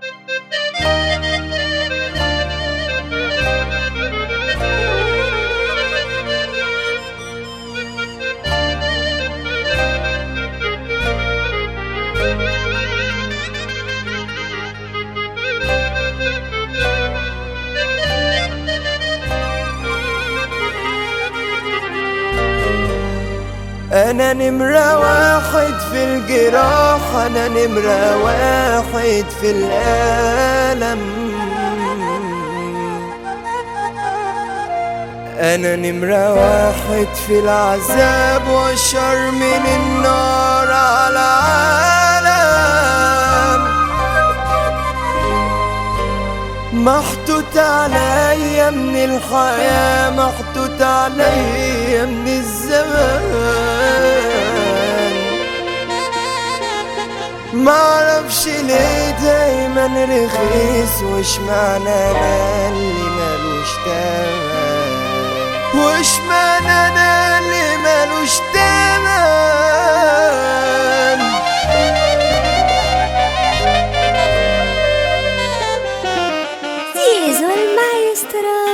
انا نمرة واحد في الجراح انا نمرة واحد في الالم انا نمرة واحد في العذاب والشر من النار على العالم محطوط عليا من الحياة محطوط عليا من الزمان معرفش ليه دايما رخيص وش معنى انا اللي ملوش تمن وش معنى انا اللي ملوش تمن زيزو المايسترو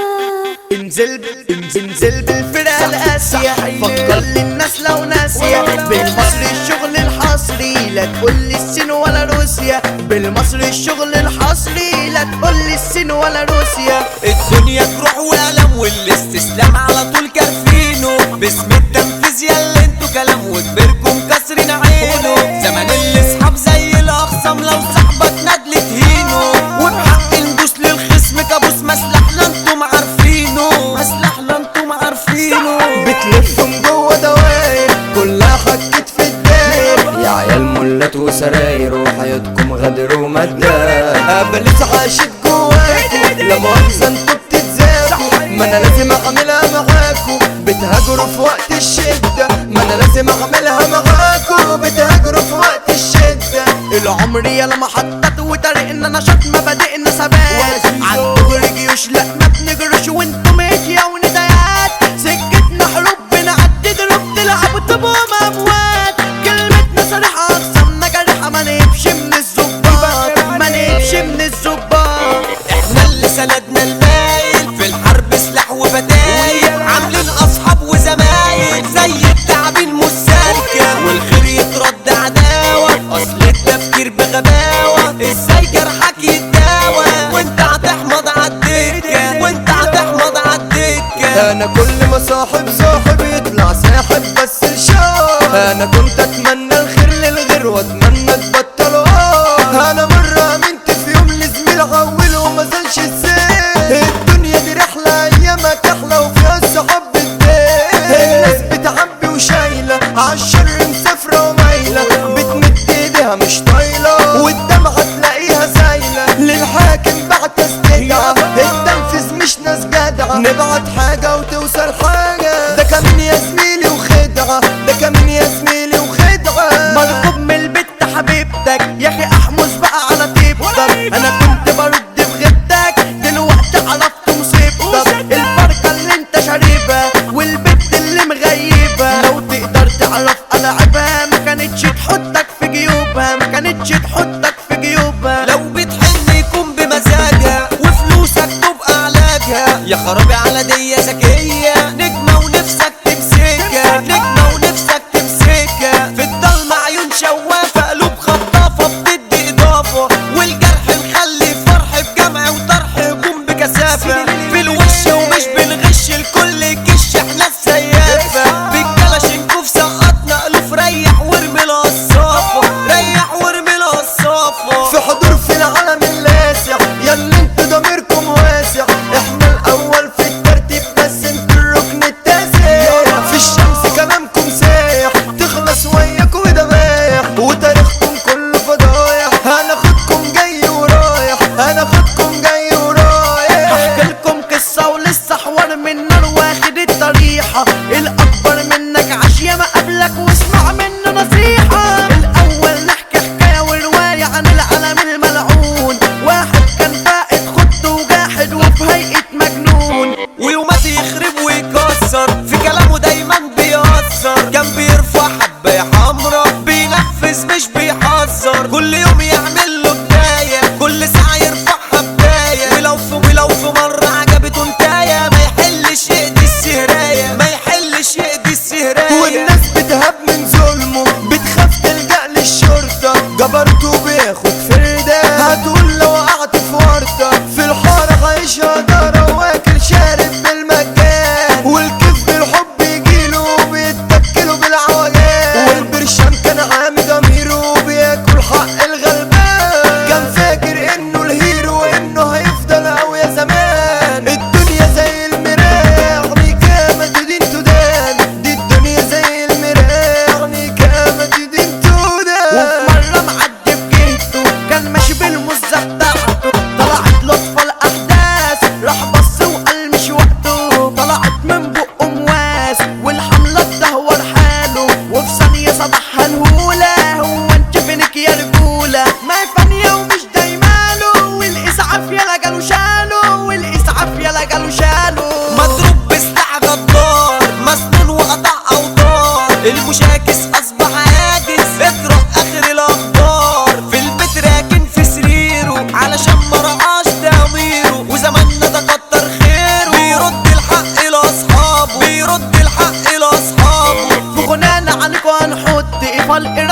انزل انزل انزل بالفرقة القاسية فكر للناس لو ناسية بالمصري الشغل الحصري لا تقول لي الصين ولا روسيا بالمصري الشغل الحصري لا تقول لي الصين ولا روسيا الدنيا تروح وقلم والاستسلام على طول كارفينه باسم التنفيذ يلا انتوا كلام وكبركم كسرين عينه زمان الاصحاب زي الاخصام لو صاحبك ندل تهينه وبحق ندوس للخصم كابوس مسلحنا انتم عارفينه مسلحنا انتم عارفينه بتلفهم جوه دواير كلها حكت في الداير يا عيال مولات وسراير وحياتكم غدر ومدار قبلت عاشت جواكوا لا مؤاخذة انتوا بتتزاكوا ما انا لازم اعملها معاكوا بتهاجروا في وقت الشدة ما انا لازم اعملها معاكوا بتهاجروا في وقت الشدة العمر يلا محطات وطريقنا نشاط مبادئنا ثبات عالدغري جيوش لا ما بنجرش وانتم ماشية وندايات سكتنا حروب بنعدي دروب تلعبوا تبوم اموات كلمتنا صريحة اقسامنا جريحة ما نهبش من الظباط ما نهبش من الظباط احنا اللي سندنا المايل في الحرب سلاح وفتايل عاملين اصحاب وزمايل زي التعابين مسالكة والخير يترد عداوة اصل التفكير بغباوة ازاي جرحك يتداوى وانت هتحمض عالدكة وانت هتحمض عالدكة انا كل ما صاحب صاحب يطلع ساحب بس الشوق انا كنت اتمنى الخير للغير واتمنى تبطلوا اه انا مرة امنت في يوم لزميل عول وما زالش السير الدنيا دي رحلة ايامها تحلى وفيها الصحاب بالدين الناس بتعبي وشايلة عالشر مسافرة ومايلة بتمد ايديها مش طايلة والدمعة تلاقيها سايلة للحاكم بعت استدعاء التنفيذ مش ناس جدعة نبعت حاجة وتوصل حاجة ده كمان يا زميلي وخدعة ده كمان يا زميلي وخدعة مرغوب من البت حبيبتك يا اخي احمس بقى على طيبتك انا كنت برد في غيبتك دلوقتي عرفت مصيبتك الفرقة اللي انت شاربها والبت اللي مغيبة لو تقدر تعرف العبها ما كانتش تحطك في جيوبها ما كانتش تحطك في جيوبها لو بتحن يكون بمزاجها وفلوسك تبقى علاجها يا خرابي على دي ذكية نجمة ونفسك تمسكها نجمة ونفسك تمسكها في الضلمة عيون شوافة قلوب خطافة بتدي إضافة والجرح مخلي فرح بجمع وطرح هجوم بكثافة في الوش ومش بنغش الكل كش احنا السيافة بالكلاشينكوف سقطنا ألوف ريح وارمي القصافة ريح وارمي القصافة في حضور في العالم اللاسع ياللي انتوا ضميركم واسع احنا الاول في الترتيب بس انتوا الركن التاسع في الشمس كلامكم سايح تخلص وياكوا ودبايح وتاريخكم كله فضايح هناخدكم جاي ورايح هناخدكم جاي ورايح احكي لكم قصة ولسه حوار من نار واخد الطريحة الأكبر منك عاش ياما قبلك واسمع منه نصيحة الأول نحكي حكاية ورواية عن العالم الملعون واحد كان فائد خد وجاحد وفي هيئة مجنون ويومات يخرب ويكسر في كلامه دايما بيأثر كان بيرفع حباية حمرا بينفذ مش بيحذر كل يوم يعمل له بداية كل ساعة طلق